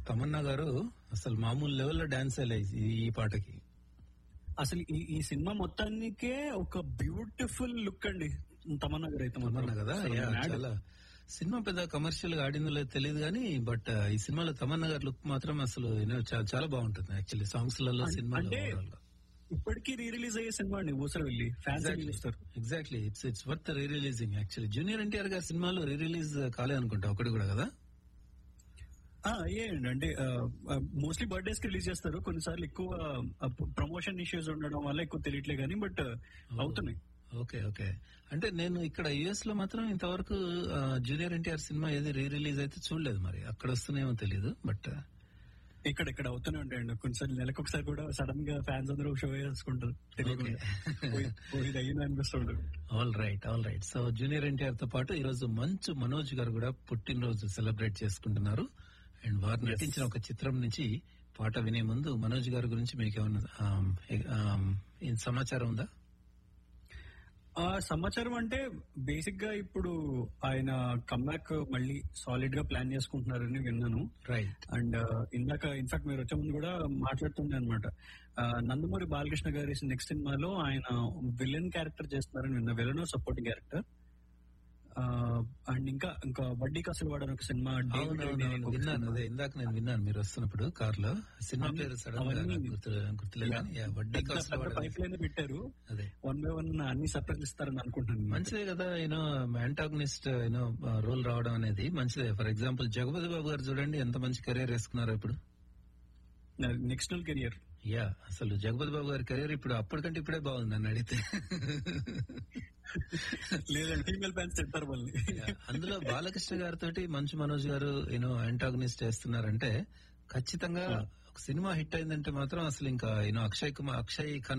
తమన్నా గారు అసలు మామూలు లెవెల్లో డాన్స్ వేయలేదు ఈ ఈ పాటకి అసలు ఈ ఈ సినిమా మొత్తానికే ఒక బ్యూటిఫుల్ లుక్ అండి తమన్నా గారు అయితే మాత్రం. తమన్నా కదా అసలు యా, mad. చాలా సినిమా పెద్ద కమర్షియల్ గా ఆడిందో లేదో తెలియదు కానీ బట్ ఈ సినిమాలో తమన్నా గారి లుక్ మాత్రం అసలు you know, చా- చాలా బాగుంటుంది యాక్చువల్లీ సాంగ్స్ లలో అం- సినిమాలో అంటే overall గా. ఇప్పటికీ రీ రిలీజ్ అయ్యే సినిమా అండి ఊసర వెళ్ళి ఫ్యాన్స్ చూస్తారు exactly it's it's worth rereleasing actually junior NTR గారి సినిమాలు రీ రిలీజ్ కాలే అనుకుంటా ఒకటి కూడా కదా ఆ, అయ్యేయండి అంటే మోస్ట్లీ బర్త్డేస్ కి రిలీజ్ చేస్తారు కొన్నిసార్లు ఎక్కువ ప్రమోషన్ ఇష్యూస్ ఉండడం వల్ల ఎక్కువ తెలియట్లే కానీ బట్ అవుతున్నాయి ఓకే ఓకే అంటే నేను ఇక్కడ యుఎస్ లో మాత్రం ఇంతవరకు జూనియర్ ఎన్టీఆర్ సినిమా ఏది రీ రిలీజ్ అయితే చూడలేదు మరి అక్కడ వస్తున్నాయేమో తెలియదు బట్ ఇక్కడ ఇక్కడ అవుతూనే ఉంటాయండి కొన్నిసార్లు నెలకు ఒకసారి కూడా సడన్ గా ఫ్యాన్స్ అందరూ షో చేసుకుంటారు తెలియకుండా ఓ- ఓ ఇది అయ్యింది అనిపిస్తుంటారు all right all right so junior NTR తో పాటు ఈ రోజు మంచు మనోజ్ గారు కూడా పుట్టినరోజు సెలబ్రేట్ చేసుకుంటున్నారు అండ్ వారు నటించిన ఒక చిత్రం నుంచి పాట వినే ముందు మనోజ్ గారి గురించి మీకు ఏమన్నా ఆమ్, ఏ- ఆమ్, ఏం సమాచారం ఉందా ఆ సమాచారం అంటే బేసిక్ గా ఇప్పుడు ఆయన కమ్బ్యాక్ మళ్ళీ సాలిడ్ గా ప్లాన్ చేసుకుంటున్నారని విన్నాను రైట్ అండ్ ఇందాక ఇన్ఫాక్ట్ మీరు వచ్చే ముందు కూడా మాట్లాడుతుండే అనమాట నందమూరి బాలకృష్ణ గారి నెక్స్ట్ సినిమాలో ఆయన విలన్ క్యారెక్టర్ చేస్తున్నారని విన్నా విలన్ సపోర్టింగ్ క్యారెక్టర్ అండ్ ఇంకా ఇంకా వడ్డీ కసలు వాడని ఒక సినిమా డేవిడ్ రెడ్డి అనే ఒక విన్నాను సినిమా. అదే ఇందాక నేను విన్నాను మీరు వస్తున్నప్పుడు కార్ లో సినిమా అవన్నీ- పేరు సడన్ గా అవన్నీ- నాకు గుర్తు గుర్తులేదు కానీ, yeah, వడ్డీ పెద్ద కాసులు పెద్ద వాడేది. పైప్ లైన్ పెట్టారు అదే వన్ బై వన్ అన్ని సర్ప్రైజ్ ఇస్తారని అనుకుంటున్నాను మంచిదే కదా యూనో యాంటాగనిస్ట్ యూనో రోల్ రావడం అనేది మంచిదే ఫర్ ఎగ్జాంపుల్ జగపతి బాబు గారు చూడండి ఎంత మంచి కెరీర్ వేసుకున్నారు ఇప్పుడు నెక్స్ట్ కెరియర్ యా అసలు జగపతి బాబు గారి కెరీర్ ఇప్పుడు అప్పటికంటే ఇప్పుడే బాగుంది నన్ను అడిగితే లేదంటే ఫీమేల్ ఫ్యాన్స్ తింటారు మళ్ళీ Yeah, అందులో బాలకృష్ణ గారితో మంచు మనోజ్ గారు యూనో యాంటాగనిస్ట్ వేస్తున్నారంటే ఖచ్చితంగా ఒక సినిమా హిట్ అయిందంటే మాత్రం అసలు ఇంకా యూనో అక్షయ్ కుమార్ అక్షయ్ ఖన్నా